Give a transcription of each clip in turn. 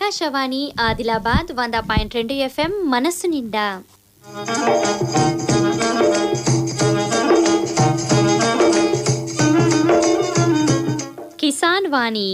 ఆకాశవాణి ఆదిలాబాద్ వంద పాయింట్ రెండు ఎఫ్ఎం మనస్సు నిండా కిసాన్ వాణి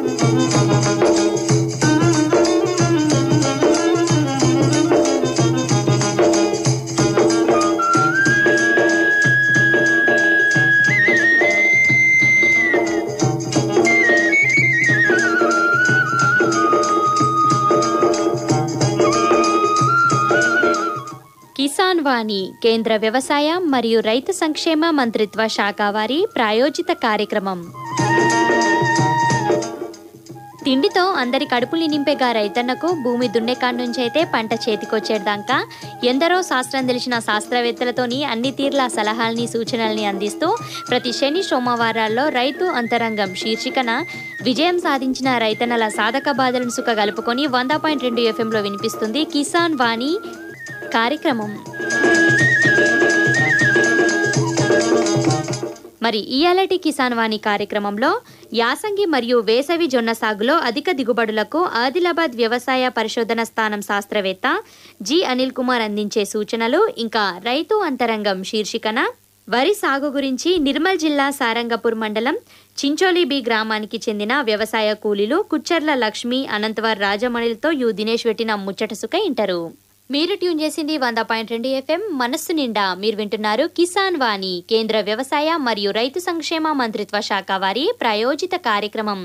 కిసాన్ వాణి కేంద్ర వ్యవసాయ మరియు రైతు సంక్షేమ మంత్రిత్వ శాఖ వారి ప్రాయోజిత కార్యక్రమం తిండితో అందరి కడుపులు నింపేగా రైతన్నకు భూమి దున్నేకాడ నుంచి అయితే పంట చేతికొచ్చేదాకా ఎందరో శాస్త్రం తెలిసిన శాస్త్రవేత్తలతోని అన్ని తీర్ల సలహాల్ని సూచనల్ని అందిస్తూ ప్రతి శని సోమవారాల్లో రైతు అంతరంగం శీర్షికన విజయం సాధించిన రైతన్నల సాధక బాధలను సుఖ కలుపుకొని వంద పాయింట్ రెండు ఎఫ్ఎంలో వినిపిస్తుంది కిసాన్ వాణి కార్యక్రమం మరి ఇయాలటి కిసాన్ వాణి కార్యక్రమంలో యాసంగి మరియు వేసవి జొన్న సాగులో అధిక దిగుబడులకు ఆదిలాబాద్ వ్యవసాయ పరిశోధన స్థానం శాస్త్రవేత్త జి అనిల్ కుమార్ అందించే సూచనలు ఇంకా రైతు అంతరంగం శీర్షికన వరి సాగు గురించి నిర్మల్ జిల్లా సారంగపూర్ మండలం చించోలి బి గ్రామానికి చెందిన వ్యవసాయ కూలీలు కుచ్చర్ల లక్ష్మి అనంతవార్ రాజమణిలతో యు దినేష్ పెట్టిన ముచ్చట సుఖ ఇంటరు మీరు ట్యూన్ చేసింది వంద పాయింట్ రెండు ఎఫ్ఎం మనస్సు నిండా మీరు వింటున్నారు కిసాన్ వాణి కేంద్ర వ్యవసాయ మరియు రైతు సంక్షేమ మంత్రిత్వ శాఖ వారి ప్రాయోజిత కార్యక్రమం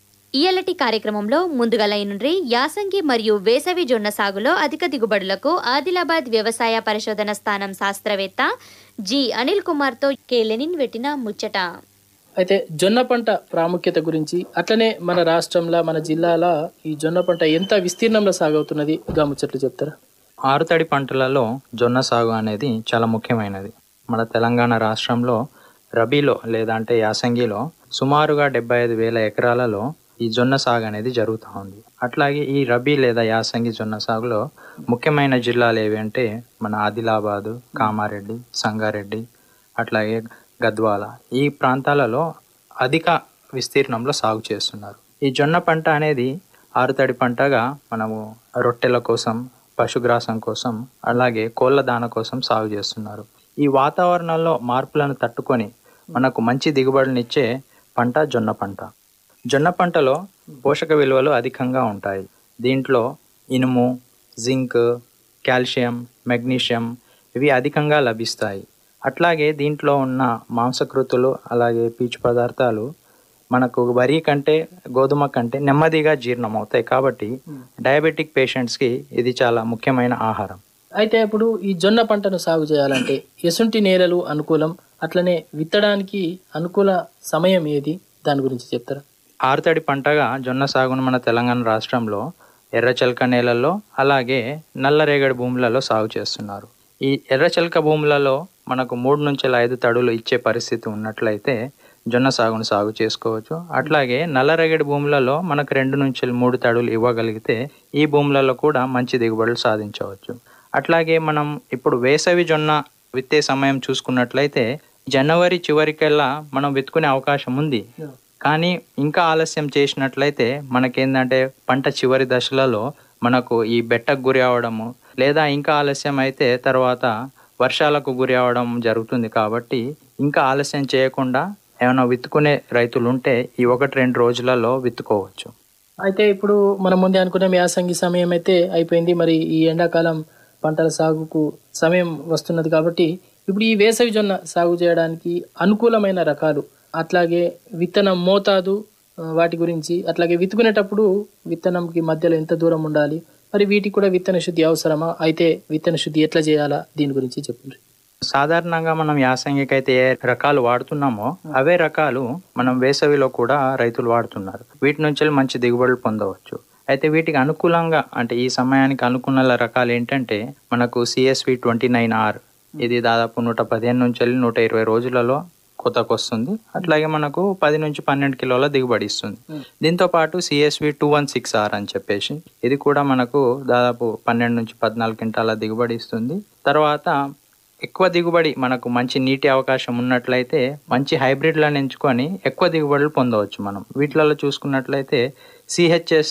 ఇయలటి కార్యక్రమంలో ముందుగా లైనుండ్రి యాసంగి మరియు వేసవి జొన్న సాగులో అధిక దిగుబడులకు ఆదిలాబాద్ వ్యవసాయ పరిశోధన స్థానం శాస్త్రవేత్త జి అనిల్ కుమార్తో కేలెనిన్ పెట్టిన ముచ్చట అయితే జొన్న పంట ప్రాముఖ్యత గురించి అట్లనే మన రాష్ట్రంలో మన జిల్లాలో ఈ జొన్న పంట ఎంత విస్తీర్ణంలో సాగవుతున్నది గా ముచ్చట్లు చెప్తారా ఆరుతడి పంటలలో జొన్న సాగు అనేది చాలా ముఖ్యమైనది మన తెలంగాణ రాష్ట్రంలో రబీలో లేదా అంటే యాసంగిలో సుమారుగా డెబ్బై ఐదు వేల ఎకరాలలో ఈ జొన్న సాగు అనేది జరుగుతూ ఉంది అట్లాగే ఈ రబీ లేదా యాసంగి జొన్న సాగులో ముఖ్యమైన జిల్లాలు ఏవి అంటే మన ఆదిలాబాదు కామారెడ్డి సంగారెడ్డి అట్లాగే గద్వాల ఈ ప్రాంతాలలో అధిక విస్తీర్ణంలో సాగు చేస్తున్నారు ఈ జొన్న పంట అనేది ఆరుతడి పంటగా మనము రొట్టెల కోసం పశుగ్రాసం కోసం అలాగే కోళ్ళ దాన కోసం సాగు చేస్తున్నారు ఈ వాతావరణంలో మార్పులను తట్టుకొని మనకు మంచి దిగుబడినిచ్చే పంట జొన్న పంట జొన్న పంటలో పోషక విలువలు అధికంగా ఉంటాయి దీంట్లో ఇనుము జింక్ కాల్షియం మెగ్నీషియం ఇవి అధికంగా లభిస్తాయి అట్లాగే దీంట్లో ఉన్న మాంసకృతులు అలాగే పీచు పదార్థాలు మనకు వరి కంటే గోధుమ కంటే నెమ్మదిగా జీర్ణం అవుతాయి కాబట్టి డయాబెటిక్ పేషెంట్స్కి ఇది చాలా ముఖ్యమైన ఆహారం అయితే ఇప్పుడు ఈ జొన్న పంటను సాగు చేయాలంటే ఎసుంటి నేలలు అనుకూలం అట్లనే విత్తడానికి అనుకూల సమయం ఏది దాని గురించి చెప్తారా ఆరుతడి పంటగా జొన్న సాగును మన తెలంగాణ రాష్ట్రంలో ఎర్రచలక నేలల్లో అలాగే నల్లరేగడి భూములలో సాగు చేస్తున్నారు ఈ ఎర్రచలక భూములలో మనకు మూడు నుంచి ఐదు తడులు ఇచ్చే పరిస్థితి ఉన్నట్లయితే జొన్న సాగును సాగు చేసుకోవచ్చు అట్లాగే నల్లరేగడి భూములలో మనకు రెండు నుంచి మూడు తడులు ఇవ్వగలిగితే ఈ భూములలో కూడా మంచి దిగుబడులు సాధించవచ్చు అట్లాగే మనం ఇప్పుడు వేసవి జొన్న విత్తే సమయం చూసుకున్నట్లయితే జనవరి చివరికల్లా మనం విత్తుకునే అవకాశం ఉంది కానీ ఇంకా ఆలస్యం చేసినట్లయితే మనకేందంటే పంట చివరి దశలలో మనకు ఈ బెట్టకు గురి అవడము లేదా ఇంకా ఆలస్యం అయితే తర్వాత వర్షాలకు గురి అవడం జరుగుతుంది కాబట్టి ఇంకా ఆలస్యం చేయకుండా ఏమైనా విత్తుకునే రైతులు ఉంటే ఈ ఒకటి రెండు రోజులలో విత్తుకోవచ్చు అయితే ఇప్పుడు మనం ముందే అనుకున్నాం యాసంగి సమయం అయితే అయిపోయింది మరి ఈ ఎండాకాలం పంటల సాగుకు సమయం వస్తున్నది కాబట్టి ఇప్పుడు ఈ వేసవి జొన్న సాగు చేయడానికి అనుకూలమైన రకాలు అట్లాగే విత్తనం మోతాదు ఆ, వాటి గురించి అట్లాగే విత్తుకునేటప్పుడు విత్తనంకి మధ్యలో ఎంత దూరం ఉండాలి మరి వీటికి కూడా విత్తన శుద్ధి అవసరమా అయితే విత్తన శుద్ధి ఎట్లా చేయాలా దీని గురించి చెప్పండి సాధారణంగా మనం యాసంగికి అయితే ఏ రకాలు వాడుతున్నామో అవే రకాలు మనం వేసవిలో కూడా రైతులు వాడుతున్నారు వీటి నుంచి మంచి దిగుబడులు పొందవచ్చు అయితే వీటికి అనుకూలంగా అంటే ఈ సమయానికి అనుకున్న రకాలు ఏంటంటే మనకు సిఎస్వి ట్వంటీ నైన్ ఆర్ ఇది దాదాపు నూట పదిహేను నుంచి వెళ్ళి నూట ఇరవై రోజులలో కొత్తకు వస్తుంది అట్లాగే మనకు పది నుంచి పన్నెండు కిలోల దిగుబడి ఇస్తుంది దీంతో పాటు CSV two one six R అని చెప్పేసి ఇది కూడా మనకు దాదాపు పన్నెండు నుంచి పద్నాలుగు క్వింటాల దిగుబడి ఇస్తుంది తర్వాత ఎక్కువ దిగుబడి మనకు మంచి నీటి అవకాశం ఉన్నట్లయితే మంచి హైబ్రిడ్లను ఎంచుకొని ఎక్కువ దిగుబడులు పొందవచ్చు మనం వీటిలలో చూసుకున్నట్లయితే సిహెచ్ఎస్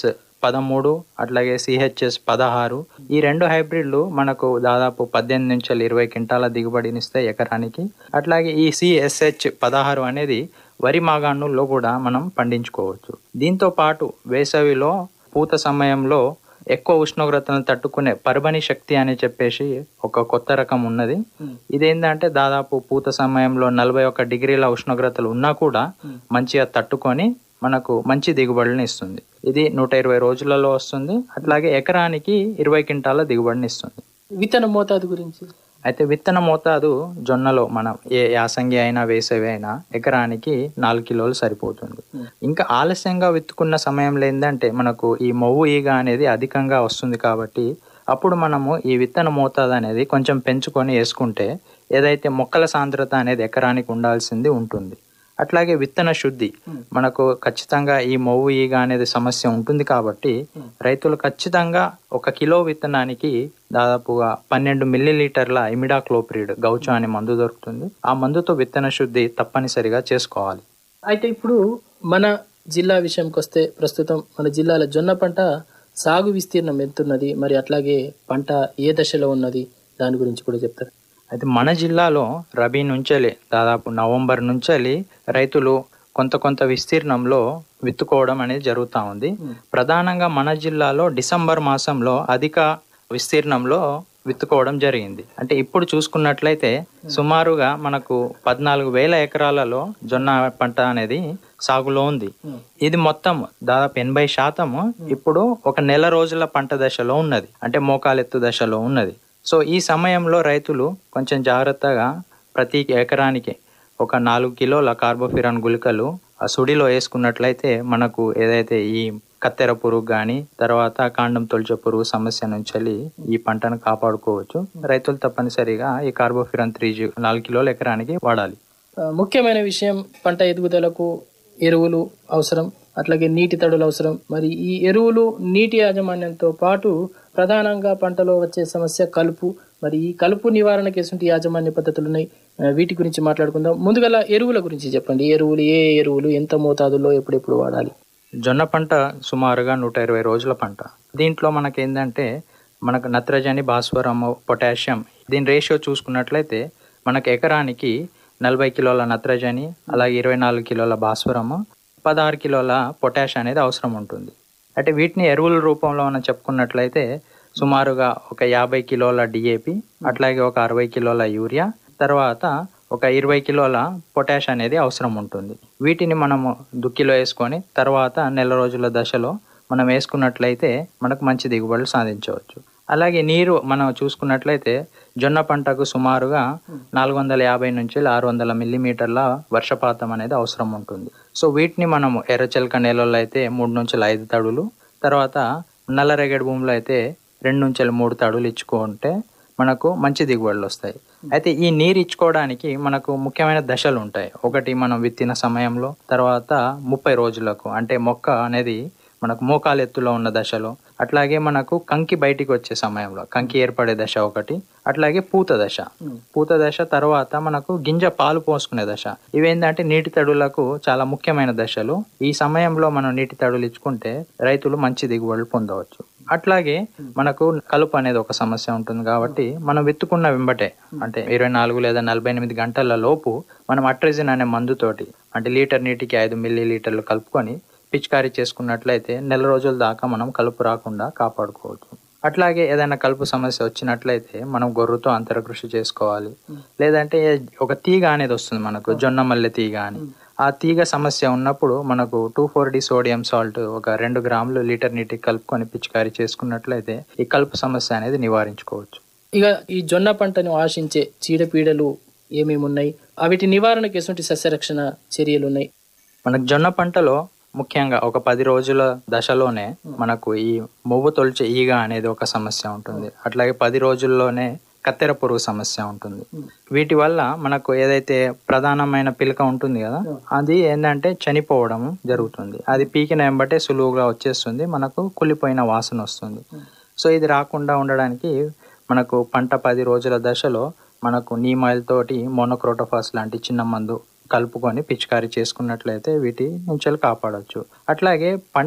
పదమూడు అట్లాగే సిహెచ్ఎస్ పదహారు ఈ రెండు హైబ్రిడ్లు మనకు దాదాపు పద్దెనిమిది నుంచి ఇరవై క్వింటాల దిగుబడినిస్తాయి ఎకరానికి అట్లాగే ఈ సిఎస్హెచ్ పదహారు అనేది వరి మాగాణుల్లో కూడా మనం పండించుకోవచ్చు దీంతో పాటు వేసవిలో పూత సమయంలో ఎక్కువ ఉష్ణోగ్రతలను తట్టుకునే పర్బని శక్తి అని చెప్పేసి ఒక కొత్త రకం ఉన్నది ఇదేంటంటే దాదాపు పూత సమయంలో నలభై ఒక్క డిగ్రీల ఉష్ణోగ్రతలు ఉన్నా కూడా మంచిగా తట్టుకొని మనకు మంచి దిగుబడిని ఇస్తుంది ఇది నూట ఇరవై రోజులలో వస్తుంది అట్లాగే ఎకరానికి ఇరవై క్వింటాల దిగుబడిని ఇస్తుంది విత్తన మోతాదు గురించి అయితే విత్తన మోతాదు జొన్నలో మనం ఏ యాసంగి అయినా వేసవి అయినా ఎకరానికి నాలుగు కిలోలు సరిపోతుంది ఇంకా ఆలస్యంగా విత్తుకున్న సమయంలో ఏంటంటే మనకు ఈ మొవ్వు ఈగ అనేది అధికంగా వస్తుంది కాబట్టి అప్పుడు మనము ఈ విత్తన మోతాదు అనేది కొంచెం పెంచుకొని వేసుకుంటే ఏదైతే మొక్కల సాంద్రత అనేది ఎకరానికి ఉండాల్సింది ఉంటుంది అట్లాగే విత్తన శుద్ధి మనకు ఖచ్చితంగా ఈ మొవ్వు ఈగ అనేది సమస్య ఉంటుంది కాబట్టి రైతులు ఖచ్చితంగా ఒక కిలో విత్తనానికి దాదాపుగా పన్నెండు మిల్లీ లీటర్ల ఇమిడాక్లోప్రిడ్ గౌచా అనే మందు దొరుకుతుంది ఆ మందుతో విత్తన శుద్ధి తప్పనిసరిగా చేసుకోవాలి అయితే ఇప్పుడు మన జిల్లా విషయంకి వస్తే ప్రస్తుతం మన జిల్లాలో జొన్న పంట సాగు విస్తీర్ణం ఎంతున్నది మరి అట్లాగే పంట ఏ దశలో ఉన్నది దాని గురించి కూడా చెప్తారు అయితే మన జిల్లాలో రబీ నుంచెలి దాదాపు నవంబర్ నుంచెలి రైతులు కొంత కొంత విస్తీర్ణంలో విత్తుకోవడం అనేది జరుగుతూ ఉంది ప్రధానంగా మన జిల్లాలో డిసెంబర్ మాసంలో అధిక విస్తీర్ణంలో విత్తుకోవడం జరిగింది అంటే ఇప్పుడు చూసుకున్నట్లయితే సుమారుగా మనకు పద్నాలుగు వేల ఎకరాలలో జొన్న పంట అనేది సాగులో ఉంది ఇది మొత్తం దాదాపు ఎనభై శాతము ఇప్పుడు ఒక నెల రోజుల పంట దశలో ఉన్నది అంటే మోకాలెత్తు దశలో ఉన్నది సో ఈ సమయంలో రైతులు కొంచెం జాగ్రత్తగా ప్రతి ఎకరానికి ఒక నాలుగు కిలోల కార్బోఫిరాన్ గుళికలు ఆ సుడిలో వేసుకున్నట్లయితే మనకు ఏదైతే ఈ కత్తెర పురుగు కానీ తర్వాత కాండం తొలిచే పురుగు సమస్య నుంచి ఈ పంటను కాపాడుకోవచ్చు రైతులు తప్పనిసరిగా ఈ కార్బోఫిరాన్ త్రీ జీ నాలుగు కిలోల ఎకరానికి వాడాలి ఆ, ముఖ్యమైన విషయం పంట ఎదుగుదలకు ఎరువులు అవసరం అట్లాగే నీటి తడులు అవసరం మరి ఈ ఎరువులు నీటి యాజమాన్యంతో పాటు ప్రధానంగా పంటలో వచ్చే సమస్య కలుపు మరి ఈ కలుపు నివారణకి ఎటువంటి యాజమాన్య పద్ధతులు ఉన్నాయి ఆ, వీటి గురించి మాట్లాడుకుందాం ముందుగా ఎరువుల గురించి చెప్పండి ఎరువులు ఏ ఎరువులు ఎంత మోతాదుల్లో ఎప్పుడెప్పుడు వాడాలి జొన్న పంట సుమారుగా నూట ఇరవై రోజుల పంట దీంట్లో మనకి ఏంటంటే మనకు నత్రజని భాస్వరము పొటాషియం దీని రేషియో చూసుకున్నట్లయితే మనకు ఎకరానికి నలభై కిలోల నత్రజని అలాగే ఇరవై నాలుగు కిలోల భాస్వరము పదహారు కిలోల పొటాష్ అనేది అవసరం ఉంటుంది అంటే వీటిని ఎరువుల రూపంలో మనం చెప్పుకున్నట్లయితే సుమారుగా ఒక యాభై కిలోల డిఏపి అట్లాగే ఒక అరవై కిలోల యూరియా తర్వాత ఒక ఇరవై కిలోల పొటాష్ అనేది అవసరం ఉంటుంది వీటిని మనము దుక్కిలో వేసుకొని తర్వాత నెల రోజుల దశలో మనం వేసుకున్నట్లయితే మనకు మంచి దిగుబడులు సాధించవచ్చు అలాగే నీరు మనం చూసుకున్నట్లయితే జొన్న పంటకు సుమారుగా నాలుగు వందల యాభై నుంచి ఆరు వందల మిల్లీమీటర్ల వర్షపాతం అనేది అవసరం ఉంటుంది సో వీటిని మనము ఎర్రచెలక నేలల్లో అయితే మూడు నుంచి ఐదు తడులు తర్వాత నల్లరేగడి భూమిలో అయితే రెండు నుంచి మూడు తడులు ఇచ్చుకుంటే మనకు మంచి దిగుబడులు వస్తాయి అయితే ఈ నీరు ఇచ్చుకోవడానికి మనకు ముఖ్యమైన దశలు ఉంటాయి ఒకటి మనం విత్తిన సమయంలో తర్వాత ముప్పై రోజులకు అంటే మొక్క అనేది మనకు మోకాలు ఎత్తులో ఉన్న దశలో అట్లాగే మనకు కంకి బయటికి వచ్చే సమయంలో కంకి ఏర్పడే దశ ఒకటి అట్లాగే పూత దశ పూత దశ తర్వాత మనకు గింజ పాలు పోసుకునే దశ ఇవేంటంటే నీటి తడులకు చాలా ముఖ్యమైన దశలు ఈ సమయంలో మనం నీటి తడులు ఇచ్చుకుంటే రైతులు మంచి దిగుబడులు పొందవచ్చు అట్లాగే మనకు కలుపు అనేది ఒక సమస్య ఉంటుంది కాబట్టి మనం విత్తుకున్న వెంబటే అంటే ఇరవై నాలుగు లేదా నలభై ఎనిమిది గంటల లోపు మనం అట్రెజిన్ అనే మందుతోటి అంటే లీటర్ నీటికి ఐదు మిల్లీ లీటర్లు కలుపుకొని పిచికారీ చేసుకున్నట్లయితే నెల రోజుల దాకా మనం కలుపు రాకుండా కాపాడుకోవచ్చు అట్లాగే ఏదైనా కలుపు సమస్య వచ్చినట్లయితే మనం గొర్రుతో అంతర కృషి చేసుకోవాలి లేదంటే ఒక తీగ అనేది వస్తుంది మనకు జొన్న మల్లె తీగ అని ఆ తీగ సమస్య ఉన్నప్పుడు మనకు two four D sodium salt ఒక రెండు గ్రాములు లీటర్ నీటికి కలుపుకొని పిచికారీ చేసుకున్నట్లయితే ఈ కలుపు సమస్య అనేది నివారించుకోవచ్చు ఇక ఈ జొన్న పంటను ఆశించే చీడపీడలు ఏమేమి ఉన్నాయి వీటి నివారణకు ఎటువంటి సస్యరక్షణ చర్యలు ఉన్నాయి మనకు జొన్న పంటలో ముఖ్యంగా ఒక పది రోజుల దశలోనే మనకు ఈ మొవ్వు తొలిచే ఈగ అనేది ఒక సమస్య ఉంటుంది అట్లాగే పది రోజుల్లోనే కత్తెర పురుగు సమస్య ఉంటుంది వీటి వల్ల మనకు ఏదైతే ప్రధానమైన పిలక ఉంటుంది కదా అది ఏంటంటే చనిపోవడం జరుగుతుంది అది పీకిన వెంబటే సులువుగా వచ్చేస్తుంది మనకు కులిపోయిన వాసన వస్తుంది సో ఇది రాకుండా ఉండడానికి మనకు పంట పది రోజుల దశలో మనకు నీమ్ ఆయిల్ తోటి మోనోక్రోటోఫాస్ లాంటి చిన్న మందు కలుపుకొని పిచికారీ చేసుకున్నట్లయితే వీటి నుంచి కాపాడవచ్చు అట్లాగే పంట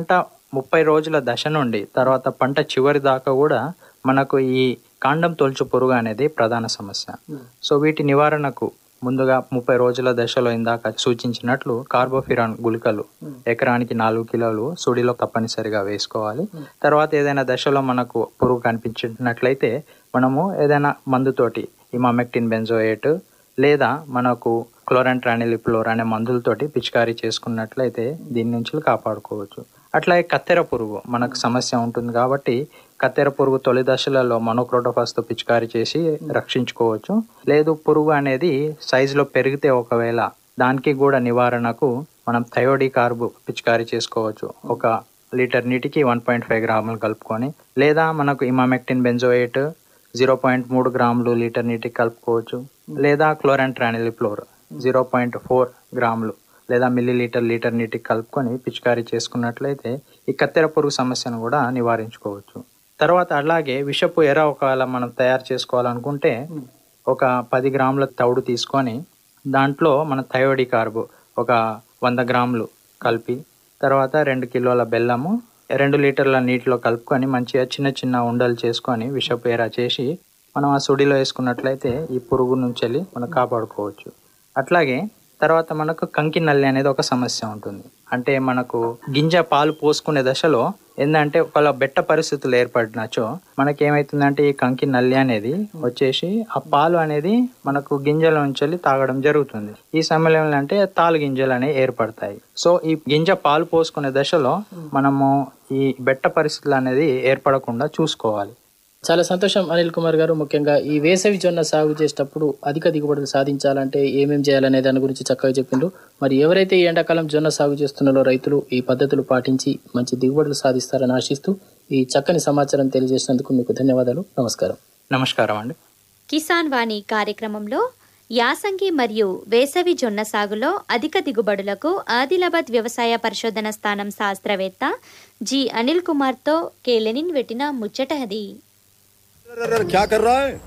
ముప్పై రోజుల దశ నుండి తర్వాత పంట చివరి దాకా కూడా మనకు ఈ కాండం తొలుచు పురుగు అనేది ప్రధాన సమస్య సో వీటి నివారణకు ముందుగా ముప్పై రోజుల దశలో ఇందాక సూచించినట్లు కార్బోఫిరాన్ గుళికలు ఎకరానికి నాలుగు కిలోలు సుడిలో తప్పనిసరిగా వేసుకోవాలి తర్వాత ఏదైనా దశలో మనకు పురుగు కనిపించినట్లయితే మనము ఏదైనా మందుతోటి ఇమామెక్టిన్ బెంజోయేట్ లేదా మనకు క్లోరంట్రానిలిప్లోర్ అనే మందులతోటి పిచికారీ చేసుకున్నట్లయితే దీని నుంచి కాపాడుకోవచ్చు అట్లాగే కత్తెర పురుగు మనకు సమస్య ఉంటుంది కాబట్టి కత్తెర పురుగు తొలి దశలలో మనోక్రోటోఫాస్తో పిచికారీ చేసి రక్షించుకోవచ్చు లేదు పురుగు అనేది సైజులో పెరిగితే ఒకవేళ దానికి కూడా నివారణకు మనం థయోడి కార్బు పిచికారీ చేసుకోవచ్చు ఒక లీటర్ నీటికి వన్ పాయింట్ ఫైవ్ గ్రాములు కలుపుకొని లేదా మనకు ఇమామెక్టిన్ బెంజోయేట్ జీరో పాయింట్ మూడు గ్రాములు లీటర్ నీటికి కలుపుకోవచ్చు లేదా క్లోరంట్రానిలిప్లోర్ జీరో పాయింట్ ఫోర్ గ్రాములు లేదా మిల్లీ లీటర్ లీటర్ నీటికి కలుపుకొని పిచికారీ చేసుకున్నట్లయితే ఈ కత్తెర పురుగు సమస్యను కూడా నివారించుకోవచ్చు తర్వాత అలాగే విషపు ఎర ఒకవేళ మనం తయారు చేసుకోవాలనుకుంటే ఒక పది గ్రాముల తౌడు తీసుకొని దాంట్లో మన థయోడి కార్బు ఒక వంద గ్రాములు కలిపి తర్వాత రెండు కిలోల బెల్లము రెండు లీటర్ల నీటిలో కలుపుకొని మంచిగా చిన్న చిన్న ఉండలు చేసుకొని విషపు ఎర చేసి మనం ఆ సుడిలో వేసుకున్నట్లయితే ఈ పురుగు నుంచి వెళ్ళి మనం కాపాడుకోవచ్చు అట్లాగే తర్వాత మనకు కంకి నల్లి అనేది ఒక సమస్య ఉంటుంది అంటే మనకు గింజ పాలు పోసుకునే దశలో ఏంటంటే ఒకవేళ బెట్ట పరిస్థితులు ఏర్పడినచో మనకి ఏమైతుందంటే ఈ కంకి నల్లి అనేది వచ్చేసి ఆ పాలు అనేది మనకు గింజల నుంచి వెళ్ళి తాగడం జరుగుతుంది ఈ సమయంలో అంటే తాలు గింజలు అనేవి ఏర్పడతాయి సో ఈ గింజ పాలు పోసుకునే దశలో మనము ఈ బెట్ట పరిస్థితులు అనేది ఏర్పడకుండా చూసుకోవాలి చాలా సంతోషం అనిల్ కుమార్ గారు ముఖ్యంగా ఈ వేసవి జొన్న సాగు చేసేటప్పుడు అధిక దిగుబడులు సాధించాలంటే ఏమేం చేయాలనే దాని గురించి చక్కగా చెప్పిండ్రు మరి ఎవరైతే ఈ ఎండాకాలం జొన్న సాగు చేస్తున్నారో రైతులు ఈ పద్ధతులు పాటించి మంచి దిగుబడులు సాధిస్తారని ఆశిస్తూ ఈ చక్కని సమాచారం తెలియజేసినందుకు మీకు ధన్యవాదాలు నమస్కారం నమస్కారం అండి కిసాన్ వాణి కార్యక్రమంలో యాసంగి మరియు వేసవి జొన్న సాగులో అధిక దిగుబడులకు ఆదిలాబాద్ వ్యవసాయ పరిశోధన స్థానం శాస్త్రవేత్త జి అనిల్ కుమార్తో కె లెనిన్ పెట్టిన ముచ్చట అది अरे, अरे, अरे, क्या कर रहा है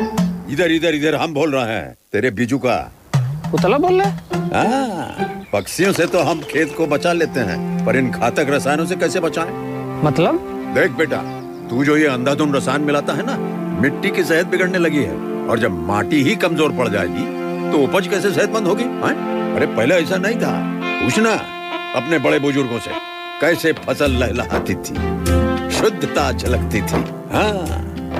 इधर इधर इधर हम बोल रहे हैं तेरे बीजू का उतला बोल रहे हाँ, पक्षियों से तो हम खेत को बचा लेते हैं पर इन घातक रसायनों से कैसे बचाएं? मतलब देख बेटा तू जो ये अंधाधुंध रसायन मिलाता है ना मिट्टी की सेहत बिगड़ने लगी है और जब माटी ही कमजोर पड़ जाएगी तो उपज कैसे सेहतमंद होगी हाँ? अरे पहले ऐसा नहीं था पूछना अपने बड़े बुजुर्गों से कैसे फसल लहलहाती थी शुद्धता झलकती थी हाँ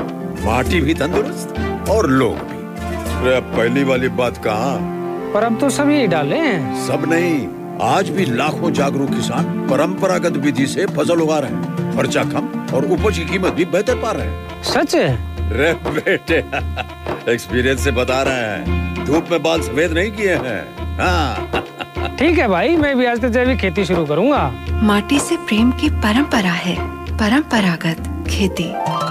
माटी भी तंदुरुस्त और लोग भी अरे अब पहली वाली बात कहाँ पर अब तो सब यही डाले हैं सब नहीं आज भी लाखों जागरूक किसान परंपरागत विधि से फसल उगा रहे हैं खर्चा कम और उपज की कीमत भी बेहतर पा रहे हैं सच है रे बेटे एक्सपीरियंस से बता रहे हैं धूप में बाल सफेद नहीं किए हैं हाँ ठीक है भाई मैं भी आज से जैविक खेती शुरू करूंगा माटी से प्रेम की परंपरा है परंपरागत खेती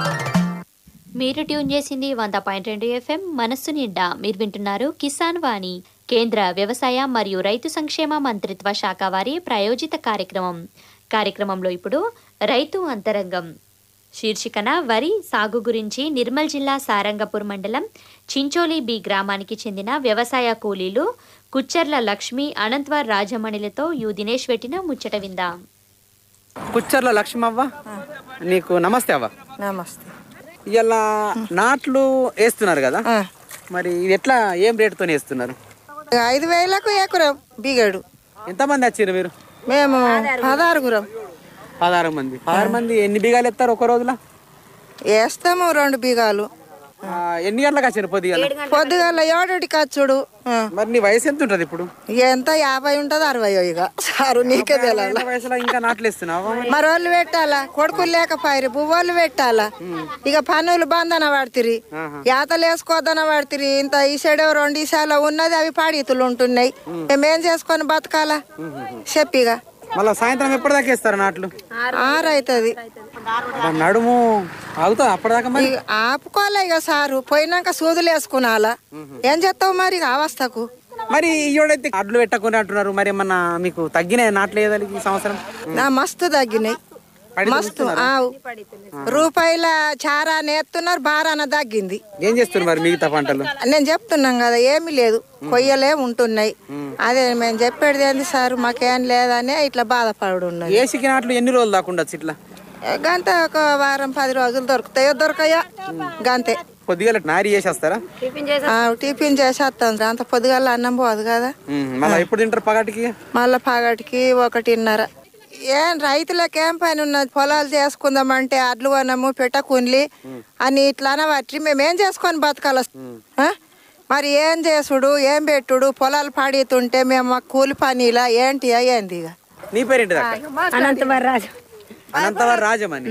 మీరు ట్యూన్ చేసింది వంద పాయింట్ రెండు ఎఫ్ఎం మనస్సు నిండా మీరు వింటున్నారు కిసాన్ వాణి కేంద్ర వ్యవసాయ మరియు రైతు సంక్షేమ మంత్రిత్వ శాఖ వారి ప్రాయోజిత కార్యక్రమం కార్యక్రమంలో ఇప్పుడు రైతు అంతరంగం శీర్షికన వరి సాగు గురించి నిర్మల్ జిల్లా సారంగపూర్ మండలం చించోలి బి గ్రామానికి చెందిన వ్యవసాయ కూలీలు కుచ్చర్ల లక్ష్మి అనంత్వార్ రాజమణిలతో యు దినేష్ పెట్టిన ముచ్చట విందాం కుచ్చర్ల లక్ష్మవ్వ నీకు నమస్తే అవ్వ నమస్తే ఇలా నాట్లు వేస్తున్నారు కదా ఆ. మరి ఇది ఎట్లా ఏం రేటుతో వేస్తున్నారు ఐదు వేలకు ఎకరం బిగడు ఎంతమంది వచ్చారు మీరు మేము పదారుగురం పదహారు మంది పదహారు మంది ఎన్ని బీగాలు ఎత్తారు ఒక రోజులో వేస్తాము రెండు బిగాలు ఆ, ఎన్ని గంటలకు వచ్చారు పొద్దుగాల పొద్దుగాల ఏడుకి వచ్చుడు ఆ. మరి నీ వయసు ఎంత ఉంటుంది ఇప్పుడు ఎంత యాభై ఉంటుంది అరవై ఇక సారు నీకే తెలాల ఎంత వయసులో ఇంకా నాట్లు వేస్తున్నావా మరి వాళ్ళు పెట్టాలా కొడుకులు లేకపోయారు బువ్వలు పెట్టాలా ఇక పనులు బంధన పడుతురి యాతలు వేసుకోవద్దన పడుతురి ఇంత ఈ సైడ్ రెండు ఈసాల ఉన్నది అవి పాడితులు ఉంటున్నాయి మేమేం చేసుకొని బతకాలా చెప్పిగా మళ్ళీ సాయంత్రం ఎప్పటిదాకా వేస్తారు నాట్లు ఆరైతుంది మరి నడుము ఆగుతా అప్పటిదాకా మరి ఇక ఆపుకోలే ఇక సారు పోయినాక సూదులు వేసుకునాలా ఏం చేస్తావు మరి ఇక అవస్థకు మరి ఈయోడైతే అడ్లు పెట్టకుండా అంటున్నారు మరి ఏమన్నా మీకు తగ్గినాయి నాట్లు వేయాలి ఈ సంవత్సరం నా మస్తు తగ్గినాయి మస్తు ఆవు రూపాయల చారా నేస్తున్నారు బారాన తగ్గింది ఏం చేస్తున్నారు మరి మిగతా పంటలు నేను చెప్తున్నాం కదా ఏమీ లేదు కొయ్యలే ఉంటున్నాయి అదే మేము చెప్పేది ఏంది సార్ మాకేం లేదని ఇట్లా బాధపడు ఉన్నది ఏసికి నాట్లు ఎన్ని రోజులు దాకా ఉండొచ్చు ఇట్లా గంతే ఒక వారం పది రోజులు దొరుకుతాయో దొరకయా గంతే కొద్దిగా నారి చేసేస్తారా ఆ, టిఫిన్ చేసేస్తాం అంత పొద్దుగాల అన్నం పోదు కదా ఉమ్, మళ్ళీ ఎప్పుడు తింటారు పగటికి మళ్ళా పగటికి ఒకటిన్నర ఏం రైతులకు ఏం పని ఉన్నది పొలాలు చేసుకుందామంటే అడ్లు కొనము పెట్టకుండ్లి అని ఇట్లా అనబట్టి మేమేం చేసుకొని బతకాల ఆ? మరి ఏం చేసుడు ఏం పెట్టుడు పొలాలు పాడితుంటే మేము మాకు కూలి పనిలా ఏంటి ఏంది ఇక నీ పేరేంటి అక్క అనంతవరం రాజు అనంతవారు రాజమని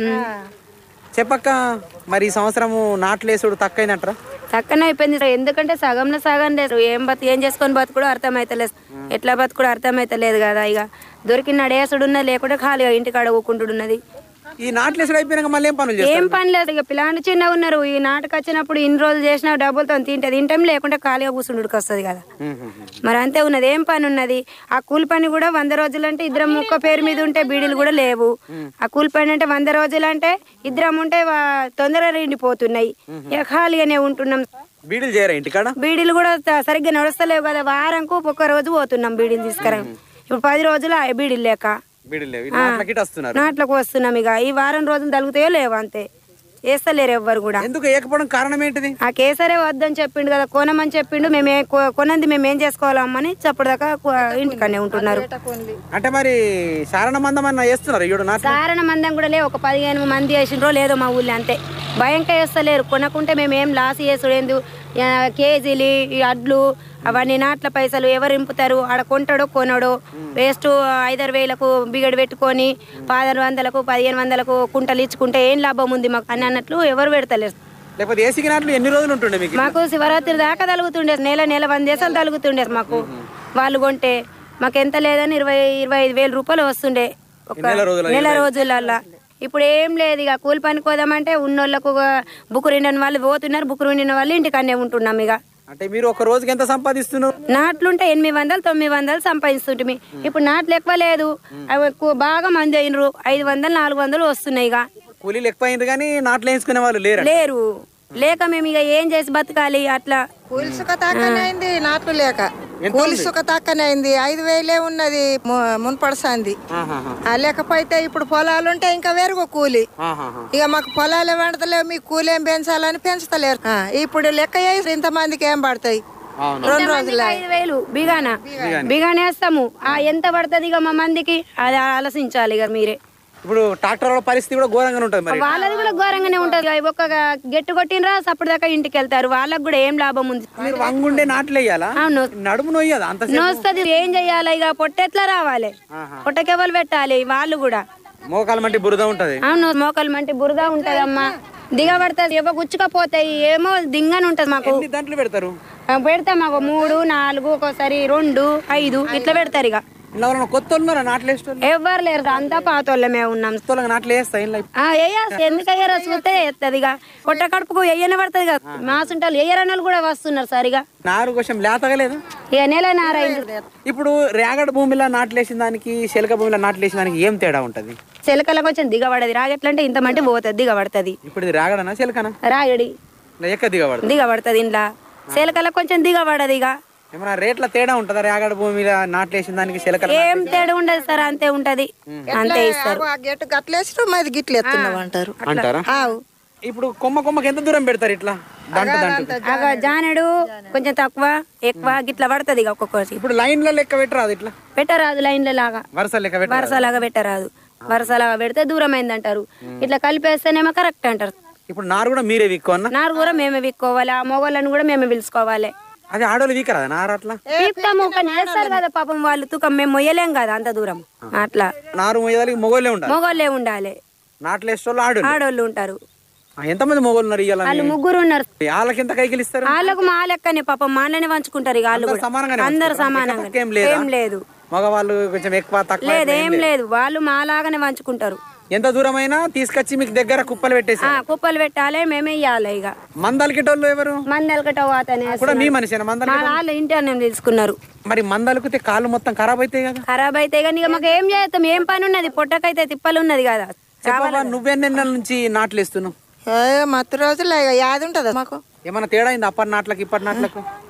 చెప్పక్క మరి ఈ సంవత్సరము నాట్లేసుడు తక్కువైందంటారా చక్కనే అయిపోయింది ఎందుకంటే సగంలో సగం లేదు ఏం బతు ఏం చేసుకొని బతుకుడు అర్థమైతలేదు ఎట్లా బతుకుడు అర్థమైతలేదు కదా ఇక దొరికిన డేసుడు ఉన్నది లేకుంటే ఖాళీగా ఇంటికాడ ఊకుంటున్నది ఈ నాట్లేసుడు అయిపోయినాక మళ్ళీ ఏం పనులు ఏం చేస్తారు పని లేదు ఇక పిల్లాంటి చిన్నగా ఉన్నారు ఈ నాటకు వచ్చినప్పుడు ఇన్ని రోజులు చేసిన డబ్బులతో తింటే తింటాం లేకుంటే ఖాళీగా కూర్చుండుకు వస్తుంది కదా మరి అంతే ఉన్నది ఏం పని ఉన్నది ఆ కూలి పని కూడా వంద రోజులు అంటే ఇద్దరం ముక్క పేరు మీద ఉంటే బీడీలు కూడా లేవు ఆ కూలి పని అంటే వంద రోజులు అంటే ఇద్దరం ఉంటే వా- తొందరగా నిండిపోతున్నాయి ఇక ఖాళీగానే ఉంటున్నాం బీడీలు చేయరా ఇంటికాడ బీడీలు కూడా త- సరిగ్గా నడుస్తలేవు కదా వారంకు ఒక్క రోజు పోతున్నాం బీడీలు తీసుకురా ఇప్పుడు పది రోజులు ఆ బీడీలు లేక బీడీలు లేవు ఈ నాట్లకి ఇటు వస్తున్నారు నాట్లకు వస్తున్నాం ఇక ఈ వారం రోజులు తలుగుతాయో లేవు అంతే వేస్తలేరు ఎవ్వరు కూడా ఎందుకు ఏకపోవడం కారణం ఏంటిది ఆ కేసరే వద్దని చెప్పిండు కదా కొనమని చెప్పిండు మేము ఏ- కొ- కొనంది మేము ఏం చేసుకోవాలమ్మని చప్పటిదాకా కొ- ఇంటికనే ఉంటున్నారు అంటే మరి సారణ మందం అన్న వేస్తున్నారు ఈడు నాట్లు సారణ మందం కూడా లేవు ఒక పదిహేను మంది వేసిండ్రో లేదో మా ఊళ్ళో అంతే భయంగా వేస్తలేరు కొనకుంటే మేము ఏం లాస్ చేసుడేందు ఆ, కేజీలు ఈ అడ్లు అవన్నీ నాట్ల పైసలు ఎవరు ఇంపుతారు ఆడ కొంటాడో కొనడో వేస్ట్ ఐదారు వేలకు బిగడు పెట్టుకొని పదహారు వందలకు పదిహేను వందలకు కుంటలు ఇచ్చుకుంటే ఏం లాభం ఉంది మాకు అని అన్నట్లు ఎవరు పెడతలేరు లేకపోతే ఏసీకి నాట్లు ఎన్ని రోజులు ఉంటుండే మీకు మాకు శివరాత్రి దాకా తలుగుతుండే నెల నెల వంద దేశాలు తలుగుతుండే మాకు వాళ్ళు కొంటే మాకు ఎంత లేదని ఇరవై ఇరవై ఐదు వేల రూపాయలు వస్తుండే ఒక నెల రోజుల నెల రోజులల్లా ఇప్పుడు ఏం లేదు ఇక కూలి పనికి పోదామంటే ఉన్నోళ్ళకు బుక్కు నిండిన వాళ్ళు పోతున్నారు బుక్కు నిండిన వాళ్ళు ఇంటికన్నే ఉంటున్నాం ఇక అంటే మీరు ఒక రోజుకి ఎంత సంపాదిస్తున్నారు నాట్లుంటే ఎనిమిది వందలు తొమ్మిది వందలు సంపాదిస్తుంటే ఇప్పుడు నాట్లు ఎక్కువ లేదు అవి ఎక్కువ బాగా మంది అయినరు ఐదు వందలు నాలుగు వందలు వస్తున్నాయి ఇక కూలీలు ఎక్కువ అయింది కానీ నాట్లు వేయించుకునే వాళ్ళు లేరు లేరు లేక మేము ఇక ఏం చేసి బతకాలి అట్లా కూలి సుఖ తక్కనే అయింది నాట్లు లేక కూలి సుఖ తక్కనే అయింది ఐదు వేలే ఉన్నది ము- మున్పడసాంది ఆ లేకపోతే ఇప్పుడు పొలాలు ఉంటే ఇంకా వేరుగో కూలి ఇక మాకు పొలాలు వండతలేవు మీకు కూలి ఏం పెంచాలని పెంచుతలేరు ఆ, ఇప్పుడు లెక్క చేసి ఇంతమందికి ఏం పడతాయి రెండు రోజులు ఐదు వేలు బిగానా బిగానే వేస్తాము ఆ ఎంత పడుతుంది ఇక మా మందికి అది ఆలోచించాలి ఇక మీరే ఇప్పుడు ట్రాక్టర్ వాళ్ళ పరిస్థితి కూడా ఘోరంగానే ఉంటుంది మరి వాళ్ళది కూడా ఘోరంగానే ఉంటది ఇక ఒక్క గెట్టు కొట్టినరా అప్పటిదాకా ఇంటికి వెళ్తారు వాళ్ళకి కూడా ఏం లాభం ఉంది మీరు వంగుండే నాట్లు వేయాలా అవును నడుము నొయ్యదు అంత నోస్తుంది ఏం చెయ్యాలి ఇక పొట్టెట్లా రావాలి పొట్టకెవలు పెట్టాలి వాళ్ళు కూడా మోకాలు మంటి బురద ఉంటది అవును మోకాలు మంటి బురద ఉంటదమ్మా దిగబడుతుంది ఎవ గుచ్చుకపోతాయి ఏమో దింగని ఉంటది మాకు ఎన్ని దాంట్లో పెడతారు ఆ, పెడతాం మాకు మూడు నాలుగు ఒక్కోసారి రెండు ఐదు ఇట్లా పెడతారు ఇక ఇలా ఎవరైనా కొత్త వాళ్ళు ఉన్నారా నాట్లు వేసేటోళ్ళు ఎవ్వరు లేరు అంతా పాతోళ్ళమే ఉన్నాం కొత్త వాళ్ళకి నాట్లు వేస్తా ఏం లేదు ఆ ఎయ్యాలి ఎందుకు అయ్యారో చూస్తే ఎత్తది ఇక పొట్ట కడుపుకు ఎయ్యనే పడుతుంది కదా మాసుంటారు ఎయ్యరన్నలు కూడా వస్తున్నారు సరిగా నారు కొంచెం లేతగలేదు ఇక నెల నారైంది ఇప్పుడు రేగడ భూమిలో నాట్లు వేసిన దానికి శెలక భూమిలో నాట్లు వేసిన దానికి ఏం తేడా ఉంటది చిలకల కొంచెం దిగబడది రాగెట్లంటే ఇంత మంటి పోతుంది దిగబడుతుంది ఇప్పుడు ఇది రేగడనా శెలకనా రాగడి ఇలా ఎక్క దిగబడదు దిగబడుతుంది ఇంట్లో చిలకల కొంచెం దిగబడదు ఇక ఏమన్నా రేట్ల తేడా ఉంటుందా రేగడ భూమి మీద నాట్లు వేసిన దానికి శెలకల ఏం తేడా ఉండదు సార్ అంతే ఉంటది అంతే ఇస్తారు ఆ గెట్టు గట్లేసి మాది గిట్లు ఎత్తున్నాం అంటారు అంటారా ఆవు ఇప్పుడు కొమ్మ కొమ్మకి ఎంత దూరం పెడతారు ఇట్లా దంట దంట అగ జానడు కొంచెం తక్కువ ఎక్కువ గిట్ల పడుతుంది ఇక ఒక్కొక్కటి ఇప్పుడు లైన్ల లెక్క పెట్టరాదు ఇట్లా పెట్టరాదు లైన్ల లాగా వరుస లెక్క పెట్ట వరుసలాగా పెట్టరాదు వరుసలాగా పెడితే దూరం అయింది అంటారు ఇట్లా కలిపేస్తేనేమో కరెక్ట్ అంటారు ఇప్పుడు నారు కూడా మీరే విక్కు అన్న నారు కూడా మేమే విక్కోవాలి ఆ మొగోళ్ళని కూడా మేమే పిలుచుకోవాలి అది ఆడోళ్ళు వీకరాదా నారు అట్లా పీపుతాము కానీ వేస్తారు కదా పాపం వాళ్ళు తూకం మేము మొయ్యలేం కదా అంత దూరం అట్లా నారు మొయ్యదానికి మొగోళ్ళే ఉండాలి మొగోళ్ళే ఉండాలి నాట్లు వేసేటోళ్ళు ఆడోళ్ళు ఆడోళ్ళు ఉంటారు ఆ, ఎంతమంది మొగోళ్ళు ఉన్నారు ఇవాళ వాళ్ళు ముగ్గురు ఉన్నారు వాళ్ళకి ఎంత కైకిలు ఇస్తారు వాళ్ళకు మా లెక్కనే పాపం మాలనే పంచుకుంటారు ఇక వాళ్ళు కూడా సమానంగానే అందరు పంచుకుంటారా? సమానంగా ఎక్కడ తక్కువ ఏం లేదా? ఏం లేదు మగవాళ్ళు కొంచెం ఎక్కువ తక్కువ లేదు ఇట్లా ఏం లేదు వాళ్ళు మాలాగానే పంచుకుంటారు ఎంత దూరమైనా తీసుకొచ్చి మీకు దగ్గర కుప్పలు పెట్టేసి ఆ కుప్పలు పెట్టాలి మేమే ఇవ్వాలి ఇక మందలకిటోళ్ళు ఎవరు మందలకట వాతనే కూడా మీ మనిషినా మందలు మా వాళ్ళు ఇంటి అన్నం తీసుకున్నారు మరి మందలకితే కాళ్ళు మొత్తం ఖరాబ్ అవుతాయి కదా ఖరాబ్ అయితే కానీ ఇక మాకు ఏం చేస్తాం ఏం పని ఉన్నది పొట్టకైతే తిప్పలు ఉన్నది కదా చెప్పవా నువ్వెన్ని నెలల నుంచి నాట్లు వేస్తున్నావు ఏ మత్తు రోజులు ఇక యాది ఉంటది మాకు ఏమన్నా తేడా అయింది అప్పటి నాట్లకు ఇప్పటి నాట్లకు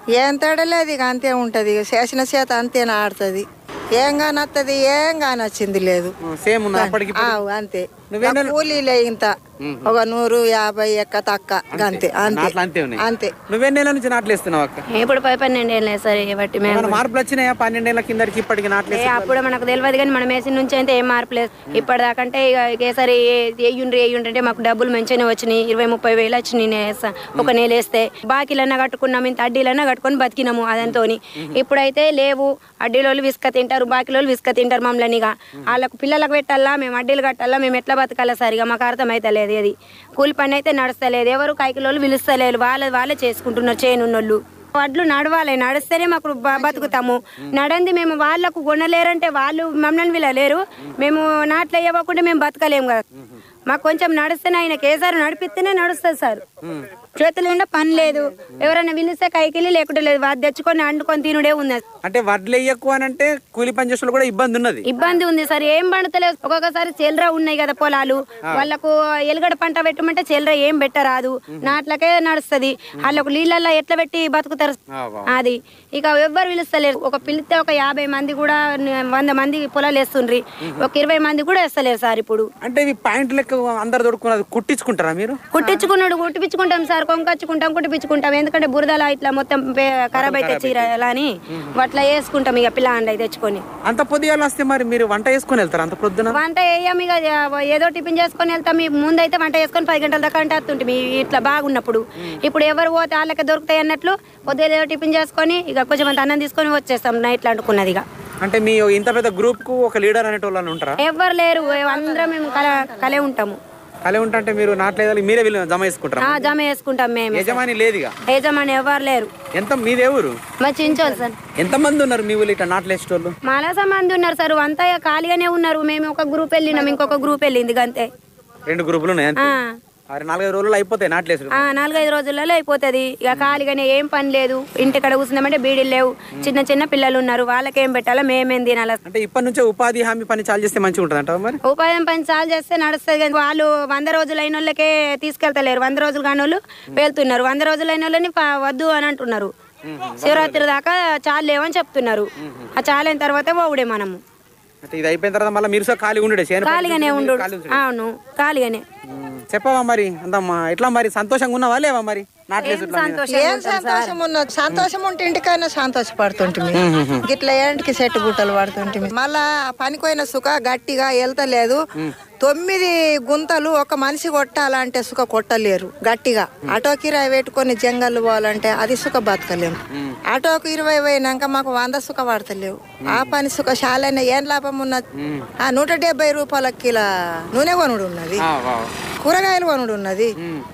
ఏం తడలేదు ఇక అంతే ఉంటది ఇక చేసిన చేత అంతేనా ఆడుతుంది ఏం కానత్తది ఏం కానొచ్చింది లేదు సేమ్ ఉన్న అప్పటికి ఆ, అంతే ఇక కూలీలే ఇంత ఒక నూరు యాభై ఎక్క తక్క అంతే అంతే నాట్లు అంతే ఉన్నాయి అంతే నువ్వెన్ని నెలల నుంచి నాట్లు వేస్తున్నావు అక్క ఇప్పుడు పై పన్నెండు ఏం లేదు సార్ బట్టి మేము ఏమైనా మార్పులు వచ్చినాయా పన్నెండేళ్ల కిందకి ఇప్పటికి నాట్లు ఏ, వేస్తే? అప్పుడు మనకు తెలియదు కానీ మనం వేసిన నుంచి అయితే ఏం మార్పు లేదు ఇప్పటిదాకంటే ఇక ఒకేసారి వేయుండ్రి వేయుండ్రి అంటే మాకు డబ్బులు మంచిగానే వచ్చినాయి ఇరవై ముప్పై వేలు వచ్చినాయి నేను వేస్తా ఒక నెల వేస్తే బాకీలన్నా కట్టుకున్నాం ఇంత అడ్డీలన్నా కట్టుకొని బతికినాము అదంతో ఇప్పుడైతే లేవు అడ్డీలోళ్ళు విసుక తింటారు బాకీలోళ్ళు విసుక తింటారు మమ్మల్ని ఇక వాళ్ళకు పిల్లలకు పెట్టాలా మేము అడ్డీలు కట్టాలా మేము ఎట్లా బతకాలా సార్ ఇక మాకు అర్థమైతలేదు అది కూలి పని అయితే నడుస్తలేదు ఎవరు కైకిలోళ్ళు పిలుస్తలేరు వాళ్ళ వాళ్ళే చేసుకుంటున్నారు చేయనున్నోళ్ళు వడ్లు నడవాలి నడిస్తేనే మాకు బ- బతుకుతాము నడంది మేము వాళ్ళకు కొనలేరంటే వాళ్ళు మమ్మల్ని వీళ్ళలేరు మేము నాట్లు వేయకుండా మేము బతకలేము కదా మాకు కొంచెం నడిస్తేనే ఆయన కేసారి నడిపిస్తేనే నడుస్తుంది సార్ చేతులు నిండా పని లేదు ఎవరైనా పిలిస్తే కైకిలి లేకుంటే లేదు అది తెచ్చుకొని అండుకొని తినుడే ఉంది అంటే వడ్లు వేయకు అని అంటే కూలి పని చేసిన కూడా ఇబ్బంది ఉన్నది ఇబ్బంది ఉంది సార్ ఏం పండుతలేదు ఒక్కొక్కసారి చెల్లర ఉన్నాయి కదా పొలాలు వాళ్ళకు ఎలుగడ పంట పెట్టమంటే చెల్లర ఏం పెట్టరాదు నాట్లకే నడుస్తుంది వాళ్ళకు నీళ్ళల్లో ఎట్లా పెట్టి బతుకుతారు అది ఇక ఎవ్వరు పిలుస్తలేరు ఒక పిలిస్తే ఒక యాభై మంది కూడా న- వంద మంది పొలాలు వేస్తుండ్రి ఒక ఇరవై మంది కూడా వేస్తలేరు సార్ ఇప్పుడు అంటే ఇవి పాయింట్ లెక్క అందరు దొడుకున్నది కుట్టించుకుంటారా మీరు కుట్టించుకున్నాడు కుట్టిపించుకుంటాం సార్ కొంకొచ్చుకుంటాం కుట్టిపించుకుంటాం ఎందుకంటే బురదలా ఇట్లా మొత్తం పే- ఖరాబ్ అయితే చీర అలా అని అట్లా వేసుకుంటాం ఇక పిల్లలు తెచ్చుకొని అంత పొద్దుగాల వస్తే మరి మీరు వంట వేసుకొని వెళ్తారు అంత పొద్దున వంట వేయం ఇక ఏదో టిఫిన్ చేసుకొని వెళ్తాం మీ ముందైతే వంట చేసుకొని పది గంటల దాకా అంటే వస్తుంటే ఇట్లా బాగున్నప్పుడు ఇప్పుడు ఎవరు పోతే వాళ్ళకి దొరుకుతాయి అన్నట్లు పొద్దున ఏదో టిఫిన్ చేసుకొని ఇక కొంచెం అంత అన్నం తీసుకొని వచ్చేస్తాం నైట్లో అంటుకున్నది ఇక అంటే మీ ఇంత పెద్ద గ్రూప్ కు ఒక లీడర్ అనేటోళ్ళు ఉంటారా ఎవరు లేరు అందరం మేము కల కలే ఉంటాము కలే ఉంటే మీరు నాట్లేదు మీరే వీళ్ళు జమ చేసుకుంటారా ఆ, జమ వేసుకుంటాం మేము యజమాని లేదు ఇక యజమాని ఎవరు లేరు ఎంత మీదే ఊరు మా చించోలు సార్ ఎంత మంది ఉన్నారు మీ ఊళ్ళు ఇట్లా నాట్లు వేసేటోళ్ళు మాలాస మంది ఉన్నారు సార్ అంతా ఖాళీగానే ఉన్నారు మేము ఒక గ్రూప్ వెళ్ళినాం ఇంకొక గ్రూప్ వెళ్ళింది అంతే రెండు గ్రూపులు ఉన్నాయి అంతే. ఆ. అరే నాలుగైదు రోజులు అయిపోతాయి నాట్లు వేసుడు ఆ నాలుగైదు రోజులలో అయిపోతుంది ఇక ఖాళీగానే ఏం పని లేదు ఇంటికాడ కూర్చున్నామంటే బీడీలు లేవు చిన్న చిన్న పిల్లలు ఉన్నారు వాళ్ళకేం పెట్టాలో మేమేం తినాలి అంటే ఇప్పటి నుంచే ఉపాధి హామీ పని చాలు చేస్తే మంచిగా ఉంటుంది అంటావా మరి ఉపాయం పని చాలు చేస్తే నడుస్తుంది కానీ వాళ్ళు వంద రోజులు అయిన వాళ్ళకే తీసుకెళ్తలేరు వంద రోజులు కాని వాళ్ళు వెళ్తున్నారు వంద రోజులు అయిన వాళ్ళని ప- వద్దు అని అంటున్నారు శివరాత్రి దాకా చాలు లేవని చెప్తున్నారు ఆ చాలైన తర్వాత పోవుడే మనము అంటే ఇది అయిపోయిన తర్వాత మళ్ళీ మీరు ఖాళీ ఉండే ఖాళీగానే ఉండు అవును ఖాళీగానే చెప్పవా మరి అందమ్మా ఎట్లా మరి సంతోషంగా ఉన్నావా లేవా మరి నాట్లు వేసుడు ఏం సంతోషం ఉన్నది సంతోషం ఉంటే ఇంటికైనా సంతోషపడుతుంటిమి గిట్ల ఏంటికి చెట్టు గుట్టలు పడుతుంటిమి మళ్ళా పనికోయిన సుఖ గట్టిగా వెళ్తలేదు తొమ్మిది గుంతలు ఒక మనిషి కొట్టాలంటే సుఖ కొట్టలేరు గట్టిగా ఆటో కిరాయి పెట్టుకొని జంగల్ పోవాలంటే అది సుఖ బతకలేము ఆటోకు ఇరవై పోయినాక మాకు వంద సుఖ పడతలేవు ఆ పని సుఖ చాలైన ఏం లాభం ఉన్నది ఆ నూట డెబ్బై రూపాయల కిలో నూనె కొనుడు ఉన్నది కూరగాయలు కొనుడు ఉన్నది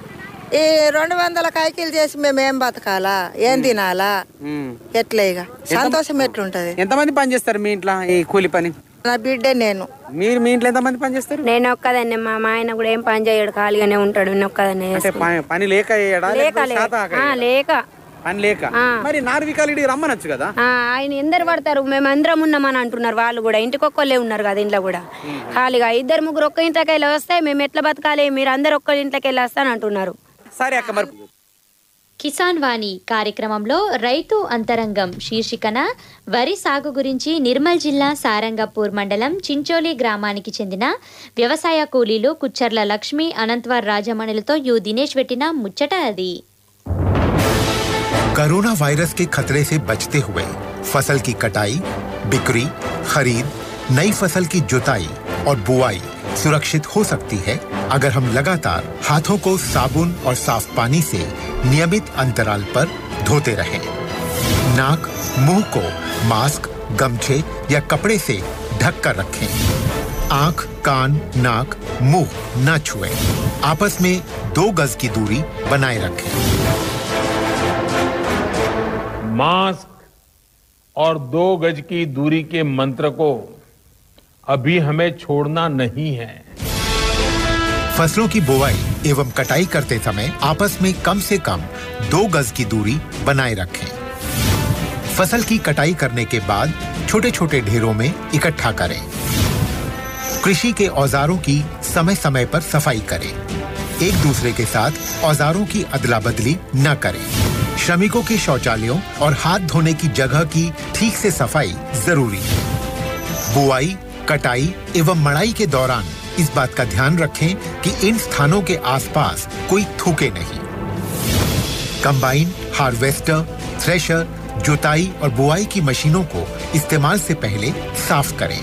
ఈ రెండు వందల కాయకీలు చేసి మేము ఏం బతకాలా ఏం తినాలా ఎట్లా ఇక సంతోషం ఎట్లుంటది ఎంతమంది పని చేస్తారు మీ ఇంట్లో ఈ కూలి పని నా బిడ్డే నేను మీరు మీ ఇంట్లో ఎంతమంది పని చేస్తారు నేను ఒక్కదాన్ని మా మా ఆయన కూడా ఏం పని చేయడు ఖాళీగానే ఉంటాడు నేను ఒక్కదాన్ని అంటే పని- పని లేక వేయడా లేక లేకపోతే లేక శాత ఆక ఆ, వేయడా? లేక పని లేక ఆ. మరి నార్వికాలు ఇడికి రమ్మనొచ్చు కదా ఆ, ఆయన ఎందరు పడతారు మేము అందరం ఉన్నామని అంటున్నారు వాళ్ళు కూడా ఇంటికి ఒక్కళ్ళే ఉన్నారు కదా ఇంట్లో కూడా ఖాళీగా ఇద్దరు ముగ్గురు ఒక్క ఇంట్లోకి వెళ్ళి వస్తే మేము ఎట్లా బతకాలి మీరు అందరు ఒక్క ఇంట్లోకి వెళ్ళి వస్తాను అంటున్నారు సరే అక్క మరి కిసాన్ వాణి కార్యక్రమంలో రైతు అంతరంగం శీర్షికన వరి సాగు గురించి నిర్మల్ జిల్లా సారంగపూర్ మండలం చించోలి గ్రామానికి చెందిన వ్యవసాయ కూలీలు కుచ్చర్ల లక్ష్మి అనంత్వార్ రాజమణులతో యు దినేష్ పెట్టిన ముచ్చట అది कोरोना वायरस के खतरे से बचते हुए फसल की कटाई बिक्री खरीद नई फसल की जुताई और बुआई सुरक्षित हो सकती है अगर हम लगातार हाथों को साबुन और साफ पानी से नियमित अंतराल पर धोते रहें। नाक मुंह को मास्क गमछे या कपड़े से ढक कर रखें आंख कान नाक मुंह न छुएं। आपस में दो गज की दूरी बनाए रखें मास्क और दो गज की दूरी के मंत्र को अभी हमें छोड़ना नहीं है फसलों की बुवाई एवं कटाई करते समय आपस में कम से कम दो गज की दूरी बनाए रखें फसल की कटाई करने के बाद छोटे छोटे ढेरों में इकट्ठा करें कृषि के औजारों की समय समय पर सफाई करें एक दूसरे के साथ औजारों की अदला बदली न करें श्रमिकों के शौचालयों और हाथ धोने की जगह की ठीक से सफाई जरूरी है बुआई कटाई एवं मड़ाई के दौरान इस बात का ध्यान रखें कि इन स्थानों के आसपास कोई थूके नहीं कंबाइन हार्वेस्टर थ्रेशर जुताई और बुआई की मशीनों को इस्तेमाल से पहले साफ करें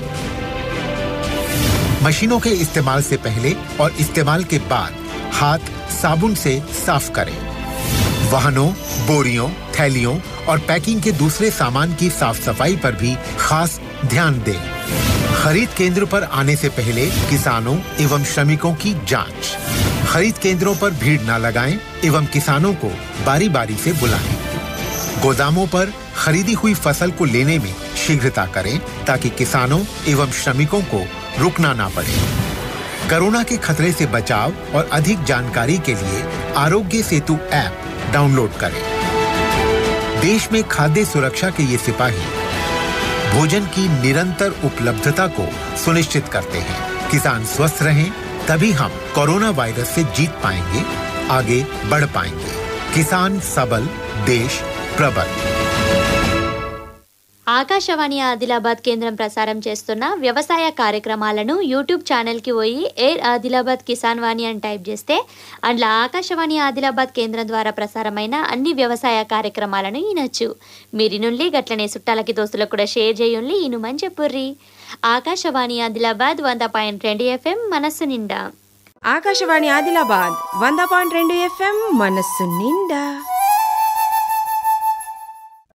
मशीनों के इस्तेमाल से पहले और इस्तेमाल के बाद हाथ साबुन से साफ करें वाहनों बोरियों थैलियों और पैकिंग के दूसरे सामान की साफ सफाई पर भी खास ध्यान दें खरीद केंद्र पर आने से पहले किसानों एवं श्रमिकों की जांच खरीद केंद्रों पर भीड़ न लगाएं एवं किसानों को बारी बारी से बुलाएं गोदामों पर खरीदी हुई फसल को लेने में शीघ्रता करें ताकि किसानों एवं श्रमिकों को रुकना ना पड़े कोरोना के खतरे से बचाव और अधिक जानकारी के लिए आरोग्य सेतु ऐप डाउनलोड करें देश में खाद्य सुरक्षा के ये सिपाही भोजन की निरंतर उपलब्धता को सुनिश्चित करते हैं किसान स्वस्थ रहें तभी हम कोरोना वायरस से जीत पाएंगे आगे बढ़ पाएंगे किसान सबल देश प्रबल ఆకాశవాణి ఆదిలాబాద్ కేంద్రం ప్రసారం చేస్తున్న వ్యవసాయ కార్యక్రమాలను యూట్యూబ్ ఛానల్కి పోయి ఎయిర్ ఆదిలాబాద్ కిసాన్ వాణి అని టైప్ చేస్తే అందులో ఆకాశవాణి ఆదిలాబాద్ కేంద్రం ద్వారా ప్రసారమైన అన్ని వ్యవసాయ కార్యక్రమాలను వినొచ్చు మీరు నుండి గట్లనే చుట్టాలకి దోస్తులకు కూడా షేర్ చేయండి ఇనుమని చెప్పుర్రి ఆకాశవాణి ఆదిలాబాద్ వంద పాయింట్ రెండు ఎఫ్ఎం మనస్సు నిండా ఆకాశవాణి ఆదిలాబాద్ వంద పాయింట్ రెండు ఎఫ్ఎం మనస్సు నిండా